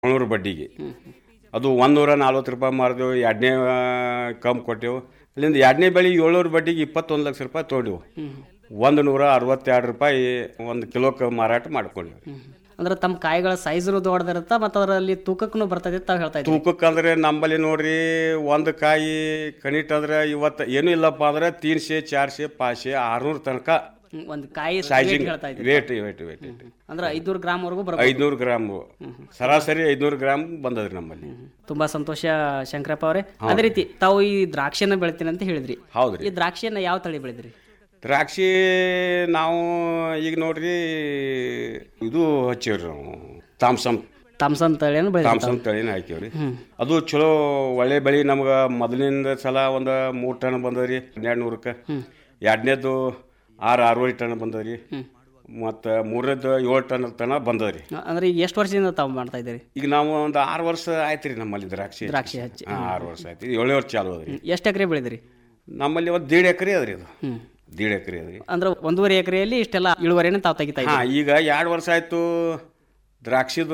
ಏಳ್ನೂರು ಬಡ್ಡಿಗೆ ಅದು ಒಂದೂರ ನಲ್ವತ್ತು ರೂಪಾಯಿ ಮಾರಿದೆವು ಎರಡನೇ ಕಮ್ಮಿ ಕೊಟ್ಟೆವು ಅಲ್ಲಿಂದ ಎರಡನೇ ಬೆಳೆ ಏಳ್ನೂರು ಬಡ್ಡಿಗೆ ಇಪ್ಪತ್ತೊಂದು ಲಕ್ಷ ರೂಪಾಯಿ ತೊಗೊಂಡೆವು ಒಂದು ನೂರ ಅರವತ್ತೆರಡು ರೂಪಾಯಿ ಒಂದು ಕಿಲೋಕ್ಕೆ ಮಾರಾಟ ಮಾಡ್ಕೊಂಡೆವು ಅಂದ್ರೆ ತಮ್ಮ ಕಾಯಿಗಳ ಸೈಜು ದೊಡ್ಡದಿರುತ್ತಾ ಮತ್ತು ಅದರಲ್ಲಿ ತೂಕಕ್ಕೂ ಬರ್ತದೆ ಅಂತ ತಾವು ಹೇಳ್ತಾ ಇದ್ದೀವಿ ತೂಕಕ್ಕೆ ಅಂದ್ರೆ ನಂಬಲ್ಲಿ ನೋಡ್ರಿ ಒಂದು ಕಾಯಿ ಕನಿಟ್ ಅಂದ್ರೆ ಇವತ್ತು ಏನೂ ಇಲ್ಲಪ್ಪ ಅಂದ್ರೆ ತೀನ್ಶೆ ಚಾರ್ಶೆ ಪಾಶೆ ಆರ್ನೂರು ತನಕ ಒಂದು ಕಾಯಿ ಸೈಜಿಂಗ್ rate ಹೇಳ್ತಾ ಇದ್ದೀವಿ ವೇಟ್ ವೇಟ್ ವೇಟ್ ಅಂದ್ರೆ ಐದ್ನೂರು ಗ್ರಾಮ್ವರೆಗೂ ಬರ್ಬೋದು ಐದ್ನೂರು ಗ್ರಾಮ್ ಸರಾಸರಿ ಐದ್ನೂರು ಗ್ರಾಮ್ ಬಂದದ್ರಿ ನಮ್ಮಲ್ಲಿ ತುಂಬಾ ಸಂತೋಷ ಶಂಕರಪ್ಪ ಅವರೇ ಅದೇ ರೀತಿ ತಾವು ಈ ದ್ರಾಕ್ಷಿಯನ್ನ ಬೆಳಿತೀನಿ ಅಂತ ಹೇಳಿದ್ರಿ ಹೌದ್ರಿ ಈ ದ್ರಾಕ್ಷಿಯನ್ನ ಯಾವ ತಳಿ ಬೆಳೆದ್ರಿ ದ್ರಾಕ್ಷಿ ನಾವು ಈಗ ನೋಡ್ರಿ ಇದು ಹಚ್ಚೇವ್ರಿ ನಾವು ತಾಮ್ಸಮ್ ಥಾಮ್ಸನ್ ತಳಿಯನ್ನು ಬೆಳೆದ್ರಿ ತಾಮ್ಸಮ್ ತಳಿನ ಹಾಕಿವ್ರಿ ಅದು ಚಲೋ ಒಳ್ಳೆ ಬೆಳಿ ನಮ್ಗೆ ಮೊದಲಿನ ಸಲ ಒಂದು ಮೂರು ಟನ್ ಬಂದದ್ರಿ ಹನ್ನೆರಡು ನೂರಕ್ಕೆ ಎರಡನೇದು ಆರು ಆರೂವರೆ ಟನ್ ಬಂದದ್ರಿ ಮತ್ತು ಮೂರನೇದು ಏಳು ಟನ್ ತನ ಬಂದದ್ರಿ ಅಂದ್ರೆ ಈಗ ಎಷ್ಟು ವರ್ಷದಿಂದ ತಾವು ಮಾಡ್ತಾ ಇದ್ದೀರಿ ಈಗ ನಾವು ಒಂದು ಆರು ವರ್ಷ ಆಯ್ತು ರೀ ನಮ್ಮಲ್ಲಿ ದ್ರಾಕ್ಷಿ ದ್ರಾಕ್ಷಿ ಹಚ್ಚಿ ಹಾಂ ಆರು ವರ್ಷ ಆಯ್ತು ಇದು ಏಳನೇ ವರ್ಷ ಚಾಲು ಅದ್ರಿ ಎಷ್ಟು ಎಕರೆ ಬೆಳೆದ್ರಿ ನಮ್ಮಲ್ಲಿ ಒಂದು ದೀಡ್ ಎಕರೆ ಅದ್ರಿ ಅದು ದೀಡ್ ಎಕರೆ ಅದ್ರಿ ಅಂದ್ರೆ ಒಂದೂವರೆ ಎಕರೆಯಲ್ಲಿ ಇಷ್ಟೆಲ್ಲ ಇಳುವರಿಯನ್ನು ತಾವು ತೆಗಿತಾ ಇದ್ದೀರಿ ಹಾಂ ಈಗ ಎರಡು ವರ್ಷ ಆಯ್ತು ದ್ರಾಕ್ಷಿದು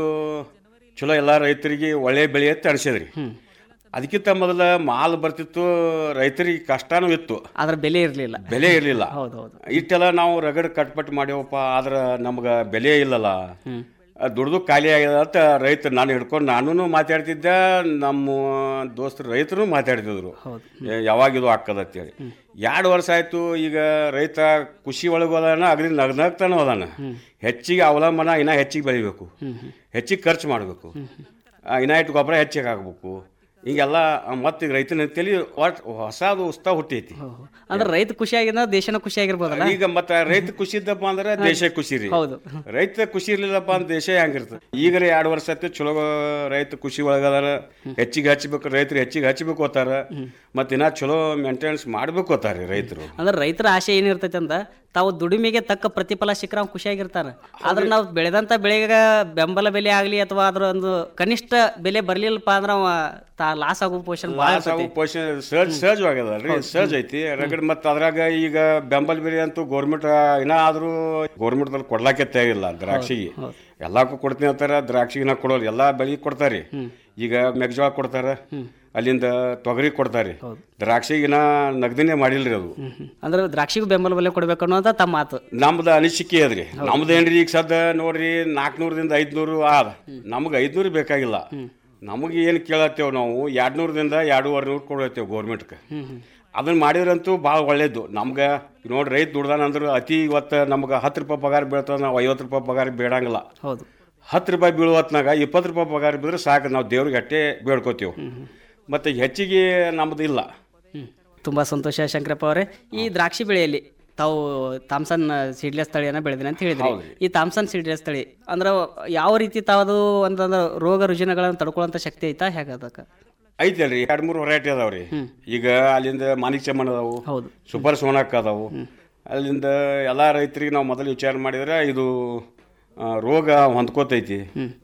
ಚಲೋ ಎಲ್ಲ ರೈತರಿಗೆ ಒಳ್ಳೆ ಬೆಳೆ ಅಂತ ಅನಿಸಿದ್ರಿ ಅದಕ್ಕಿಂತ ಮೊದಲ ಮಾಲ್ ಬರ್ತಿತ್ತು ರೈತರಿಗೆ ಕಷ್ಟನೂ ಇತ್ತು ಅದ್ರ ಬೆಲೆ ಇರಲಿಲ್ಲ ಬೆಲೆ ಇರಲಿಲ್ಲ ಹೌದು ಹೌದು ಇಷ್ಟೆಲ್ಲ ನಾವು ರಗಡ್ ಕಟ್ಪಟ್ಟು ಮಾಡ್ಯವಪ್ಪ ಆದ್ರೆ ನಮ್ಗೆ ಬೆಲೆ ಇಲ್ಲಲ್ಲ ಅದ್ ದುಡ್ದು ಖಾಲಿ ಆಗ್ಯದ ಅಂತ ರೈತ ನಾನು ಹಿಡ್ಕೊಂಡು ನಾನು ಮಾತಾಡ್ತಿದ್ದೆ ನಮ್ಮ ದೋಸ್ತರು ರೈತರು ಮಾತಾಡ್ತಿದ್ರು ಏ, ಯಾವಾಗ ಇದು ಹಾಕದ ಅಂತೇಳಿ ಎರಡು ವರ್ಷ ಆಯ್ತು ಈಗ ರೈತ ಖುಷಿ ಒಳಗೆ ಹೋದಾನ ಅಗದಿ ನಗ್ನಗ್ತಾನೆ ಹೋದಾನ ಹೆಚ್ಚಿಗೆ ಅವಲಂಬನ ಇನ್ನ ಹೆಚ್ಚಿಗೆ ಬೆಳಿಬೇಕು ಹೆಚ್ಚಿಗೆ ಖರ್ಚು ಮಾಡಬೇಕು ಇನ್ನ ಇಟ್ಟು ಗೊಬ್ಬರ ಹೆಚ್ಚಿಗೆ ಹಾಕ್ಬೇಕು ಹಿಂಗೆಲ್ಲ ಮತ್ತೆ ಈಗ ರೈತನ ತಲೆ ಒಟ್ಟು ಹೊಸದು ಉತ್ಸಾಹ ಹುಟ್ಟೈತಿ ಅಂದ್ರೆ ರೈತ ಖುಷಿಯಾಗಿಂದ ದೇಶನ ಖುಷಿಯಾಗಿರ್ಬೋದಲ್ಲ ಈಗ ಮತ್ತೆ ರೈತ ಖುಷಿ ಇದ್ದಪ್ಪ ಅಂದ್ರೆ ದೇಶ ಖುಷಿ ರೀ ಹೌದು ರೈತ ಖುಷಿ ಇರ್ಲಿಲ್ಲಪ್ಪ ಅಂದ್ರೆ ದೇಶ ಹೆಂಗಿರ್ತದೆ ಈಗಲೇ ಎರಡು ವರ್ಷ ಆಯ್ತು ಚಲೋ ರೈತ ಖುಷಿ ಒಳಗದಾರ ಹೆಚ್ಚಿಗೆ ಹಚ್ಚಬೇಕು ರೈತರು ಹೆಚ್ಚಿಗೆ ಹಚ್ಚಬೇಕು ಹೋತಾರ ಮತ್ತೆ ಇನ್ನ ಚಲೋ ಮೇಂಟೆನೆನ್ಸ್ ಮಾಡ್ಬೇಕು ಹೋತಾರ ರೈತರು ಅಂದ್ರೆ ರೈತರ ಆಸೆ ಏನಿರ್ತೈತೆ ಅಂತ ತಾವು ದುಡಿಮೆಗೆ ತಕ್ಕ ಪ್ರತಿಫಲ ಸಿಕ್ಕರೆ ಅವ್ನು ಖುಷಿಯಾಗಿರ್ತಾನೆ ಆದ್ರೆ ನಾವು ಬೆಳೆದಂಥ ಬೆಳೆಗೆ ಬೆಂಬಲ ಬೆಲೆ ಆಗಲಿ ಅಥವಾ ಅದರ ಒಂದು ಕನಿಷ್ಠ ಬೆಲೆ ಬರಲಿಲ್ಲಪ್ಪ ಅಂದ್ರೆ ಅವ ತಾ ಲಾಸ್ ಆಗೋ ಪೋಷನ್ ಭಾಳ ಲಾಸ್ ಆಗೋ ಪೋಷಣೆ ಸಹಜ ಸಹಜವಾಗ್ಯದಲ್ರಿ ಸಹಜ ಐತಿ ರಗಡ್ ಮತ್ತೆ ಅದ್ರಾಗ ಈಗ ಬೆಂಬಲ ಬೆಲೆ ಅಂತೂ ಗೌರ್ಮೆಂಟ್ ಇನ್ನ ಆದ್ರೂ ಗೌರ್ಮೆಂಟ್ದಲ್ಲಿ ಕೊಡ್ಲಾಕೆ ತಯಾರಿಲ್ಲ ದ್ರಾಕ್ಷಿಗೆ ಎಲ್ಲಕ್ಕೂ ಕೊಡ್ತೀನಿ ಅಂತಾರ ದ್ರಾಕ್ಷಿಗಿನ ಕೊಡೋರು ಎಲ್ಲಾ ಬೆಳಿಗ್ಗೆ ಕೊಡ್ತಾರೆ ಈಗ ಮೆಕ್ಜೋಳ ಕೊಡ್ತಾರ ಅಲ್ಲಿಂದ ತೊಗರಿ ಕೊಡ್ತಾರೆ ದ್ರಾಕ್ಷಿಗಿನ ನಗದಿನೇ ಮಾಡಿಲ್ರಿ ಅದು ಅಂದ್ರೆ ದ್ರಾಕ್ಷಿಗೂ ಬೆಂಬಲ ಬೆಲೆ ಕೊಡ್ಬೇಕು ಅನ್ನೋಂಥ ತಮ್ಮ ಮಾತು ನಮ್ದು ಅನಿಸಿಕೆ ಅದ್ರಿ ನಮ್ದು ಏನ್ರಿ ಈಗ ಸದ್ದ ನೋಡ್ರಿ ನಾಲ್ಕುನೂರದಿಂದ ಐದ್ನೂರು ಆದ ನಮ್ಗೆ ಐದ್ನೂರು ಬೇಕಾಗಿಲ್ಲ ನಮಗೆ ಏನು ಕೇಳತ್ತೇವ್ ನಾವು ಎರಡ್ನೂರದಿಂದ ಎರಡೂವರೆ ನೂರು ಕೊಡತ್ತೇವೆ ಗೌರ್ಮೆಂಟ್ಗೆ ಅದನ್ನ ಮಾಡಿದ್ರಂತೂ ಭಾಳ ಒಳ್ಳೇದು ನಮ್ಗೆ ನೋಡ್ರಿ ರೈತ ದುಡ್ದಾನ ಅಂದ್ರೆ ಅತಿ ಇವತ್ತು ನಮ್ಗೆ ಹತ್ತು ರೂಪಾಯಿ ಪಗಾರ ಬೀಳ್ತದೆ ನಾವು ಐವತ್ತು ರೂಪಾಯಿ ಪಗಾರ ಬೇಡಂಗಿಲ್ಲ ಹೌದು ಹತ್ತು ರೂಪಾಯಿ ಬೀಳುವ ಹೊತ್ನಾಗ ಇಪ್ಪತ್ತು ರೂಪಾಯಿ ಪಗಾರ ಬಿದ್ರೆ ಸಾಕು ನಾವು ದೇವ್ರಿಗೆ ಅಟ್ಟೆ ಬೇಡ್ಕೋತೀವಿ ಮತ್ತು ಹೆಚ್ಚಿಗೆ ನಮ್ದು ಇಲ್ಲ ತುಂಬ ಸಂತೋಷ ಶಂಕರಪ್ಪ ಅವರೇ ಈ ದ್ರಾಕ್ಷಿ ಬೆಳೆಯಲ್ಲಿ ತಾವು ಥಾಮ್ಸನ್ ಸೀಡ್ಲೆಸ್ ತಳಿಯನ್ನು ಬೆಳೆದಿನಿ ಅಂತ ಹೇಳಿದ್ರಿ ಈ ಥಾಮ್ಸನ್ ಸೀಡ್ಲೆಸ್ ತಳಿ ಅಂದ್ರೆ ಯಾವ ರೀತಿ ತಾವದು ಅಂತಂದ್ರೆ ರೋಗ ರುಜಿನಗಳನ್ನು ತಡ್ಕೊಳ್ಳೋಂಥ ಶಕ್ತಿ ಐತಾ ಹೇಗೆ ಅದಕ್ಕೆ ಐತಲ್ರಿ ಎರಡು ಮೂರು ವೆರೈಟಿ ಅದಾವ್ರಿ ಈಗ ಅಲ್ಲಿಂದ ಮಾಣಿಕ್ ಚಮನ್ ಅದಾವು ಹೌದು ಸೂಪರ್ ಸೋನಾಕ್ ಅದಾವು ಅಲ್ಲಿಂದ ಎಲ್ಲ ರೈತರಿಗೆ ನಾವು ಮೊದಲು ವಿಚಾರ ಮಾಡಿದ್ರೆ ಇದು ಆ, ರೋಗ ಹೊಂದ್ಕೋತೈತಿ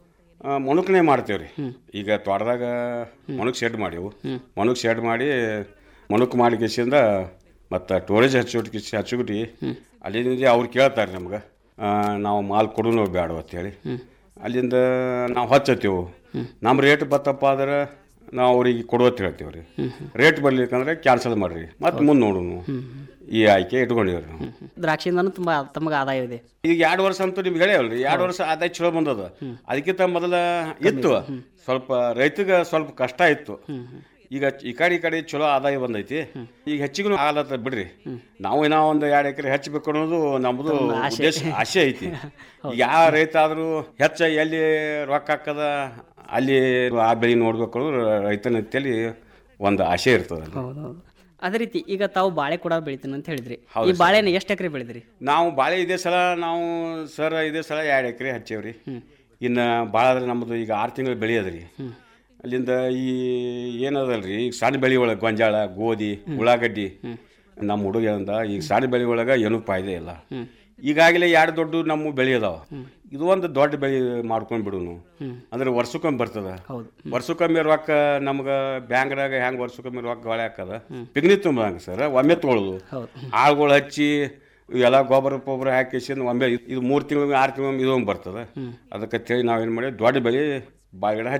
ಆ, ಮೊಣಕನೆ ಮಾಡ್ತೇವ್ರಿ ಈಗ ತೋಟದಾಗ ಮೊಣಕ್ ಶೆಡ್ ಮಾಡಿವು ಮೊಣಕ್ ಶೆಡ್ ಮಾಡಿ ಮೊಣಕ್ ಮಾಡಿ ಕಿಸಿಂದ ಮತ್ತು ಟೋರೇಜ್ ಹಚ್ಚೋಟಿ ಹಚ್ಚುಗುಟಿ ಅಲ್ಲಿಂದ ಅವ್ರು ಕೇಳ್ತಾರೆ ನಮ್ಗೆ ಆ, ನಾವು ಮಾಲ್ ಕೊಡೋನು ಬೇಡ ಅಂತೇಳಿ ಅಲ್ಲಿಂದ ನಾವು ಹಚ್ಚತ್ತೀವಿ ನಮ್ಮ ರೇಟ್ ಬತ್ತಪ್ಪ ಅಂದ್ರೆ ನಾವು ಅವ್ರಿಗೆ ಕೊಡುವತ್ತು ಹೇಳ್ತೀವಿ ರೀ ರೇಟ್ ಬರ್ಲಿಕ್ಕಂದ್ರೆ ಕ್ಯಾನ್ಸಲ್ ಮಾಡ್ರಿ ಮತ್ತೆ ಮುಂದೆ ನೋಡೋನು ಈ ಆಯ್ಕೆ ಇಟ್ಕೊಂಡಿವ್ರಿ ನಾವು ದ್ರಾಕ್ಷಿಯಿಂದನೂ ತುಂಬ ತಮಗೆ ಆದಾಯ ಇದೆ ಈಗ ಎರಡು ವರ್ಷ ಅಂತೂ ನಿಮ್ಗೆ ಹೇಳೇವಲ್ರಿ ಎರಡು ವರ್ಷ ಆದಾಯ ಚಲೋ ಬಂದದ ಅದಕ್ಕಿಂತ ಮೊದಲ ಇತ್ತು ಸ್ವಲ್ಪ ರೈತಗೆ ಸ್ವಲ್ಪ ಕಷ್ಟ ಇತ್ತು ಈಗ ಈ ಕಡೆ ಈ ಕಡೆ ಚಲೋ ಆದಾಯ ಬಂದೈತಿ ಈಗ ಹೆಚ್ಚಿಗೂ ಆಗಲತ್ತ ಬಿಡ್ರಿ ನಾವು ಏನೋ ಒಂದು ಎರಡು ಎಕರೆ ಹೆಚ್ಚಬೇಕು ಅನ್ನೋದು ನಮ್ಮದು ಉದ್ದೇಶ ಆಸೆ ಐತಿ ಈಗ ಯಾವ ರೈತ ಆದ್ರೂ ಹೆಚ್ಚ ಎಲ್ಲಿ ರೊಕ್ಕ ಹಾಕದ ಅಲ್ಲಿ ಆ ಬೆಳೆ ನೋಡ್ಬೇಕು ಅನ್ನೋದು ರೈತನ ತಲೆ ಒಂದು ಆಸೆ ಇರ್ತದೆ ಹೌದು ಹೌದು ಅದೇ ರೀತಿ ಈಗ ತಾವು ಬಾಳೆ ಕೂಡ ಬೆಳಿತೀನಿ ಅಂತ ಹೇಳಿದ್ರಿ ಈ ಬಾಳೆನ ಎಷ್ಟು ಎಕರೆ ಬೆಳೆದ್ರಿ ನಾವು ಬಾಳೆ ಇದೇ ಸಲ ನಾವು ಸರ್ ಇದೇ ಸಲ ಎರಡು ಎಕರೆ ಹಚ್ಚೇವ್ರಿ ಇನ್ನು ಭಾಳ ಆದ್ರೆ ನಮ್ಮದು ಈಗ ಆರು ತಿಂಗಳು ಬೆಳೆ ಅದ್ರಿ ಅಲ್ಲಿಂದ ಈ ಏನದಲ್ರಿ ಈಗ ಸಣ್ಣ ಬೆಳೆ ಒಳಗೆ ಗೊಂಜಾಳ ಗೋಧಿ ಉಳ್ಳಾಗಡ್ಡಿ ನಮ್ಮ ಹುಡುಗ ಅಂದ ಈಗ ಸಣ್ಣ ಬೆಳೆ ಒಳಗೆ ಏನೂ ಫಾಯ್ದೆ ಇಲ್ಲ ಈಗಾಗಲೇ ಎರಡು ದೊಡ್ಡ ನಮ್ಮ ಬೆಳೆ ಅದಾವ ಇದು ಒಂದು ದೊಡ್ಡ ಬೆಳೆ ಮಾಡ್ಕೊಂಡು ಬಿಡುನು ಅಂದ್ರೆ ವರ್ಷಕ್ಕೊಮ್ಮೆ ಬರ್ತದ ಹೌದು. ವರ್ಷಕ್ಕೊಮ್ಮೆ ರೊಕ್ಕ ನಮ್ಗೆ ಬ್ಯಾಂಕ್ದಾಗ ಹೆಂಗೆ ವರ್ಷಕ್ಕೊಮ್ಮೆ ರೊಕ್ಕ ಗಾಳಿ ಹಾಕದ ಪಿಗ್ನಿ ತುಂಬಂಗ ಸರ್ ಒಮ್ಮೆ ತೊಗೊಳೋದು ಹೌದು. ಆಳುಗಳು ಹಚ್ಚಿ ಇವೆಲ್ಲ ಗೊಬ್ಬರ ಪೊಬ್ಬರ ಹಾಕಿಸಿ ಒಮ್ಮೆ ಇದು ಮೂರು ತಿಂಗಳು ಆರು ತಿಂಗಳು ಇದು ಬರ್ತದೆ ಅದಕ್ಕೆ ನಾವು ಏನು ಮಾಡಿ ದೊಡ್ಡ ಬೆಳೆ ಬಾಳೆಗಿಡ